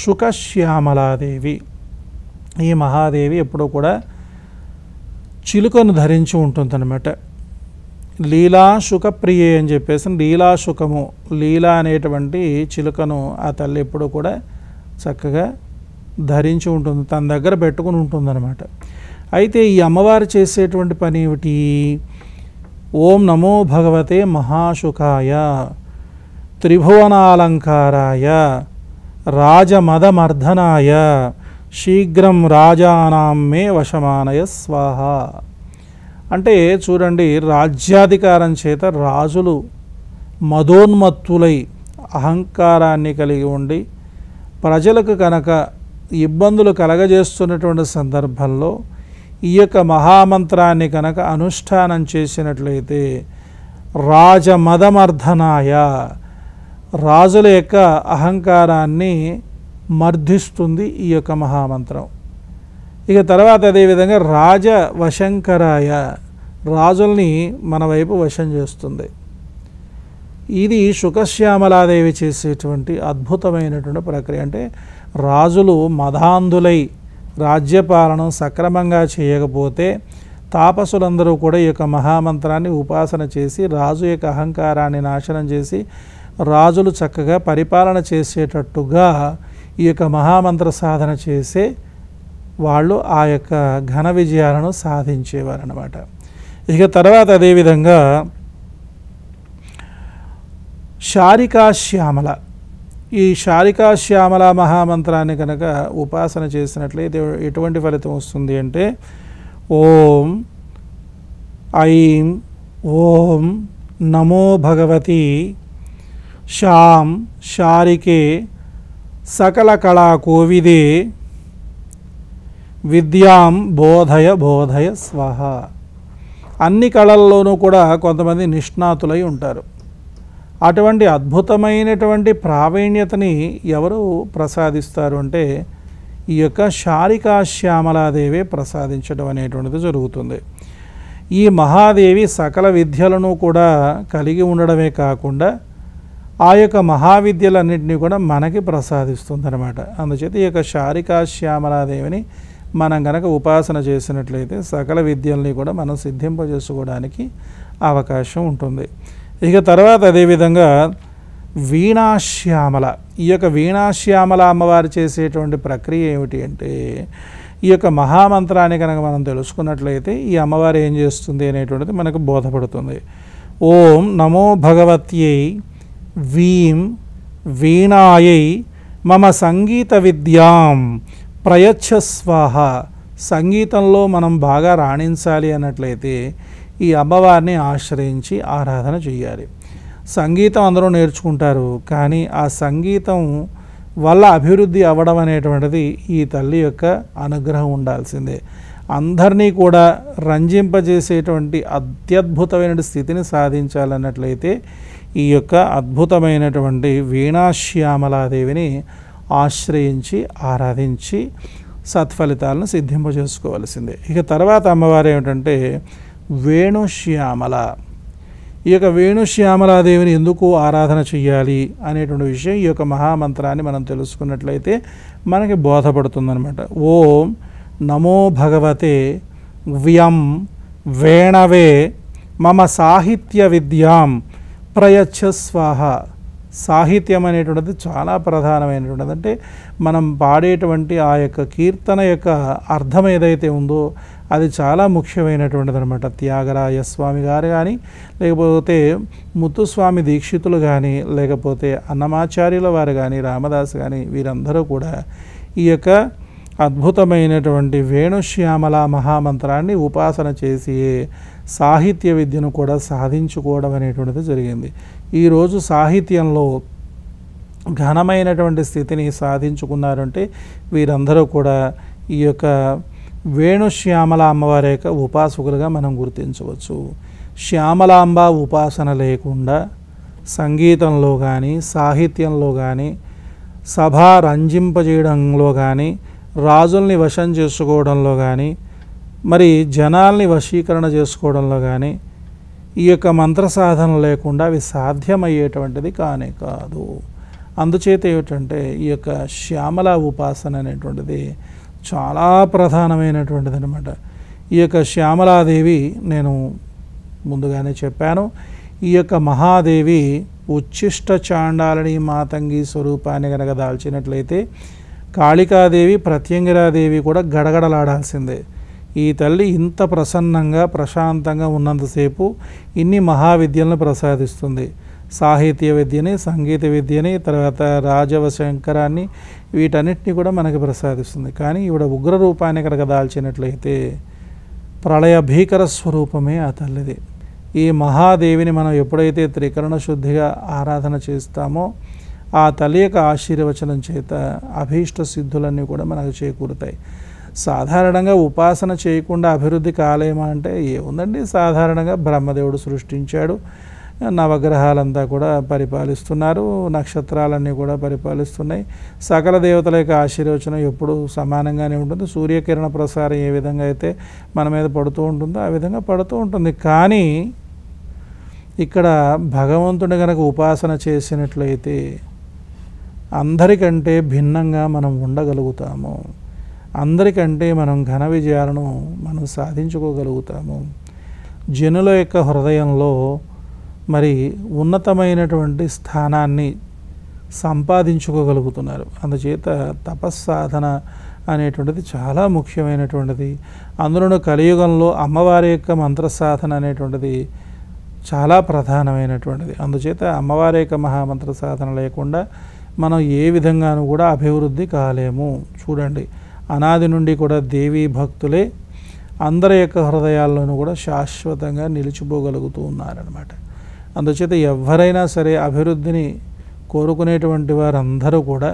శుకశ్యామలాదేవి ఈ మహాదేవి ఎప్పుడూ కూడా చిలుకను ధరించి ఉంటుందన్నమాట లీలా శుకప్రియే అని చెప్పేసి లీలా శుకము లీలా అనేటువంటి చిలుకను ఆ తల్లి ఎప్పుడూ కూడా చక్కగా ధరించి ఉంటుంది తన దగ్గర పెట్టుకుని ఉంటుందన్నమాట అయితే ఈ అమ్మవారు చేసేటువంటి పని ఏమిటి ఓం నమో భగవతే మహాశుకాయ త్రిభువనాలంకారాయ రాజమదమర్ధనాయ శీఘ్రం రాజానాం మే వశమానయ స్వాహ అంటే చూడండి రాజ్యాధికారం చేత రాజులు మదోన్మత్తులై అహంకారాన్ని కలిగి ఉండి ప్రజలకు కనుక ఇబ్బందులు కలగజేస్తున్నటువంటి సందర్భంలో ఈ యొక్క మహామంత్రాన్ని కనుక అనుష్ఠానం చేసినట్లయితే రాజమదమర్ధనాయ రాజుల యొక్క అహంకారాన్ని మర్ధిస్తుంది ఈ యొక్క మహామంత్రం ఇక తర్వాత అదేవిధంగా రాజ వశంకరాయ రాజుల్ని మన వైపు వశం చేస్తుంది ఇది శుకశ్యామలాదేవి చేసేటువంటి అద్భుతమైనటువంటి ప్రక్రియ అంటే రాజులు మదాంధులై రాజ్యపాలన సక్రమంగా చేయకపోతే తాపసులందరూ కూడా ఈ యొక్క మహామంత్రాన్ని ఉపాసన చేసి రాజు యొక్క అహంకారాన్ని నాశనం చేసి రాజులు చక్కగా పరిపాలన చేసేటట్టుగా ఈ యొక్క మహామంత్ర సాధన చేసే వాళ్ళు ఆ యొక్క ఘన విజయాలను సాధించేవారు అనమాట ఇక తర్వాత అదేవిధంగా శారికాశ్యామల ఈ శారికాశ్యామల మహామంత్రాన్ని కనుక ఉపాసన చేసినట్లయితే ఎటువంటి ఫలితం వస్తుంది అంటే ఓం ఐం ఓం నమో భగవతి శాం శారికే సకల కళా కోవిదే విద్యాం బోధయ బోధయ స్వహ అన్ని కళల్లోనూ కూడా కొంతమంది నిష్ణాతులై ఉంటారు అటువంటి అద్భుతమైనటువంటి ప్రావీణ్యతని ఎవరు ప్రసాదిస్తారు అంటే ఈ యొక్క శారికా శ్యామలాదేవి ప్రసాదించడం అనేటువంటిది జరుగుతుంది ఈ మహాదేవి సకల విద్యలను కూడా కలిగి ఉండడమే కాకుండా ఆ యొక్క మహావిద్యలన్నింటినీ కూడా మనకి ప్రసాదిస్తుంది అనమాట అందుచేత ఈ యొక్క శారికా శ్యామలాదేవిని మనం కనుక ఉపాసన చేసినట్లయితే సకల విద్యల్ని కూడా మనం సిద్ధింపజేసుకోవడానికి అవకాశం ఉంటుంది ఇక తర్వాత అదేవిధంగా వీణాశ్యామల ఈ యొక్క వీణాశ్యామల అమ్మవారు చేసేటువంటి ప్రక్రియ ఏమిటి అంటే ఈ యొక్క మహామంత్రాన్ని కనుక మనం తెలుసుకున్నట్లయితే ఈ అమ్మవారు ఏం చేస్తుంది అనేటువంటిది మనకు బోధపడుతుంది ఓం నమో భగవత్యై వీం వీణాయై మమ సంగీత విద్యాం ప్రయచ్ఛ స్వాహ సంగీతంలో మనం బాగా రాణించాలి అన్నట్లయితే ఈ అమ్మవారిని ఆశ్రయించి ఆరాధన చేయాలి సంగీతం అందరూ నేర్చుకుంటారు కానీ ఆ సంగీతం వల్ల అభివృద్ధి అవ్వడం అనేటువంటిది ఈ తల్లి యొక్క అనుగ్రహం ఉండాల్సిందే అందరినీ కూడా రంజింపజేసేటువంటి అత్యద్భుతమైన స్థితిని సాధించాలన్నట్లయితే ఈ యొక్క అద్భుతమైనటువంటి వీణాశ్యామలాదేవిని ఆశ్రయించి ఆరాధించి సత్ఫలితాలను సిద్ధింపజేసుకోవాల్సిందే ఇక తర్వాత అమ్మవారు ఏమిటంటే వేణుశ్యామల ఈ యొక్క వేణుశ్యామలాదేవిని ఎందుకు ఆరాధన చెయ్యాలి అనేటువంటి విషయం ఈ యొక్క మహామంత్రాన్ని మనం తెలుసుకున్నట్లయితే మనకి బోధపడుతుందనమాట ఓం నమో భగవతే వ్యం వేణవే మమ సాహిత్య విద్యాం ప్రయచ్ఛ స్వాహ సాహిత్యం అనేటువంటిది చాలా ప్రధానమైనటువంటిది అంటే మనం పాడేటువంటి ఆ యొక్క కీర్తన యొక్క అర్థం ఏదైతే ఉందో అది చాలా ముఖ్యమైనటువంటిది అనమాట త్యాగరాయ స్వామి గారు కానీ లేకపోతే ముత్తుస్వామి దీక్షితులు కానీ లేకపోతే అన్నమాచార్యుల వారు కానీ రామదాస్ కానీ వీరందరూ కూడా ఈ యొక్క అద్భుతమైనటువంటి వేణుశ్యామల మహామంత్రాన్ని ఉపాసన చేసి సాహిత్య విద్యను కూడా సాధించుకోవడం అనేటువంటిది జరిగింది ఈరోజు సాహిత్యంలో ఘనమైనటువంటి స్థితిని సాధించుకున్నారంటే వీరందరూ కూడా ఈ యొక్క వేణుశ్యామల అమ్మవారి యొక్క ఉపాసకులుగా మనం గుర్తించవచ్చు శ్యామలాంబ ఉపాసన లేకుండా సంగీతంలో కానీ సాహిత్యంలో కానీ సభ రంజింపజేయడంలో కానీ రాజుల్ని వశం చేసుకోవడంలో కానీ మరి జనాల్ని వశీకరణ చేసుకోవడంలో కానీ ఈ యొక్క మంత్ర సాధన లేకుండా అవి సాధ్యమయ్యేటువంటిది కానే కాదు అందుచేత ఏమిటంటే ఈ యొక్క శ్యామల ఉపాసన అనేటువంటిది చాలా ప్రధానమైనటువంటిది అనమాట ఈ యొక్క శ్యామలాదేవి నేను ముందుగానే చెప్పాను ఈ యొక్క మహాదేవి ఉచ్ఛిష్ట చాండాలని మాతంగి స్వరూపాన్ని కనుక దాల్చినట్లయితే కాళికాదేవి ప్రత్యంగిరాదేవి కూడా గడగడలాడాల్సిందే ఈ తల్లి ఇంత ప్రసన్నంగా ప్రశాంతంగా ఉన్నంతసేపు ఇన్ని మహావిద్యలను ప్రసాదిస్తుంది సాహిత్య విద్యని సంగీత విద్యని తర్వాత రాజవ శంకరాన్ని వీటన్నిటిని కూడా మనకి ప్రసాదిస్తుంది కానీ ఈవిడ ఉగ్ర రూపాన్ని కనుక దాల్చినట్లయితే ప్రళయ భీకర స్వరూపమే ఆ తల్లిది ఈ మహాదేవిని మనం ఎప్పుడైతే త్రికరణ శుద్ధిగా ఆరాధన చేస్తామో ఆ తల్లి యొక్క ఆశీర్వచనం చేత అభీష్ట సిద్ధులన్నీ కూడా మనకు చేకూరుతాయి సాధారణంగా ఉపాసన చేయకుండా అభివృద్ధి కాలేమా అంటే ఏముందండి సాధారణంగా బ్రహ్మదేవుడు సృష్టించాడు నవగ్రహాలంతా కూడా పరిపాలిస్తున్నారు నక్షత్రాలన్నీ కూడా పరిపాలిస్తున్నాయి సకల దేవతల యొక్క ఆశీర్వచనం ఎప్పుడు సమానంగానే ఉంటుంది సూర్యకిరణ ప్రసారం ఏ విధంగా అయితే మన మీద పడుతూ ఉంటుందో ఆ విధంగా పడుతూ ఉంటుంది కానీ ఇక్కడ భగవంతుని కనుక ఉపాసన చేసినట్లయితే అందరికంటే భిన్నంగా మనం ఉండగలుగుతాము అందరికంటే మనం ఘన విజయాలను మనం సాధించుకోగలుగుతాము జనుల యొక్క హృదయంలో మరి ఉన్నతమైనటువంటి స్థానాన్ని సంపాదించుకోగలుగుతున్నారు అందుచేత తపస్సాధన అనేటువంటిది చాలా ముఖ్యమైనటువంటిది అందులోనూ కలియుగంలో అమ్మవారి యొక్క మంత్రసాధన అనేటువంటిది చాలా ప్రధానమైనటువంటిది అందుచేత అమ్మవారి యొక్క మహామంత్ర సాధన లేకుండా మనం ఏ విధంగానూ కూడా అభివృద్ధి కాలేము చూడండి అనాది నుండి కూడా దేవీ భక్తులే అందరి యొక్క హృదయాల్లోనూ కూడా శాశ్వతంగా నిలిచిపోగలుగుతూ ఉన్నారనమాట అందుచేత ఎవరైనా సరే అభివృద్ధిని కోరుకునేటువంటి వారందరూ కూడా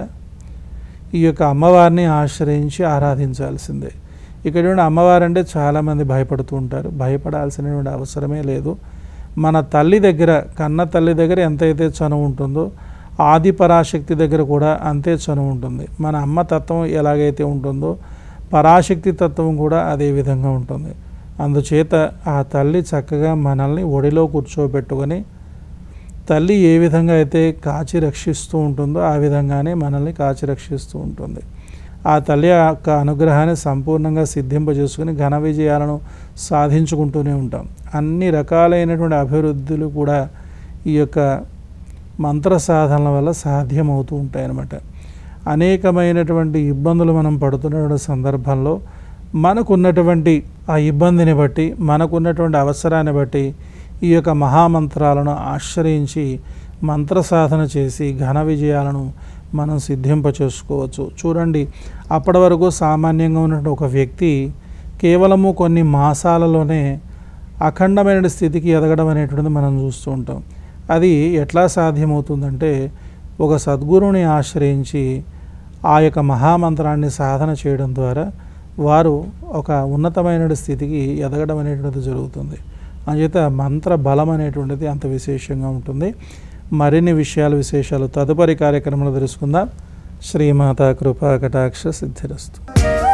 ఈ యొక్క అమ్మవారిని ఆశ్రయించి ఆరాధించాల్సిందే ఇక్కడ నుండి అమ్మవారు అంటే చాలామంది భయపడుతూ ఉంటారు భయపడాల్సినటువంటి అవసరమే లేదు మన తల్లి దగ్గర కన్న తల్లి దగ్గర ఎంతైతే చనువు ఉంటుందో ఆది పరాశక్తి దగ్గర కూడా అంతే చనువు ఉంటుంది మన అమ్మ తత్వం ఎలాగైతే ఉంటుందో పరాశక్తి తత్వం కూడా అదే విధంగా ఉంటుంది అందుచేత ఆ తల్లి చక్కగా మనల్ని ఒడిలో కూర్చోబెట్టుకొని తల్లి ఏ విధంగా అయితే కాచి రక్షిస్తూ ఉంటుందో ఆ విధంగానే మనల్ని కాచి రక్షిస్తూ ఉంటుంది ఆ తల్లి యొక్క అనుగ్రహాన్ని సంపూర్ణంగా సిద్ధింపజేసుకుని ఘన విజయాలను సాధించుకుంటూనే ఉంటాం అన్ని రకాలైనటువంటి అభివృద్ధులు కూడా ఈ యొక్క మంత్ర సాధనల వల్ల సాధ్యమవుతూ ఉంటాయి అన్నమాట అనేకమైనటువంటి ఇబ్బందులు మనం పడుతున్నటువంటి సందర్భంలో మనకున్నటువంటి ఆ ఇబ్బందిని బట్టి మనకున్నటువంటి అవసరాన్ని బట్టి ఈ యొక్క మహామంత్రాలను ఆశ్రయించి మంత్ర సాధన చేసి ఘన విజయాలను మనం సిద్ధింప చేసుకోవచ్చు చూడండి అప్పటి వరకు సామాన్యంగా ఉన్నటువంటి ఒక వ్యక్తి కేవలము కొన్ని మాసాలలోనే అఖండమైన స్థితికి ఎదగడం అనేటువంటిది మనం చూస్తూ ఉంటాం అది ఎట్లా సాధ్యమవుతుందంటే ఒక సద్గురువుని ఆశ్రయించి ఆ యొక్క మహామంత్రాన్ని సాధన చేయడం ద్వారా వారు ఒక ఉన్నతమైన స్థితికి ఎదగడం అనేటువంటిది జరుగుతుంది అంచేత మంత్ర బలం అనేటువంటిది అంత విశేషంగా ఉంటుంది మరిన్ని విషయాలు విశేషాలు తదుపరి కార్యక్రమంలో తెలుసుకుందాం శ్రీమాత కృపా కటాక్ష సిద్ధిరస్తు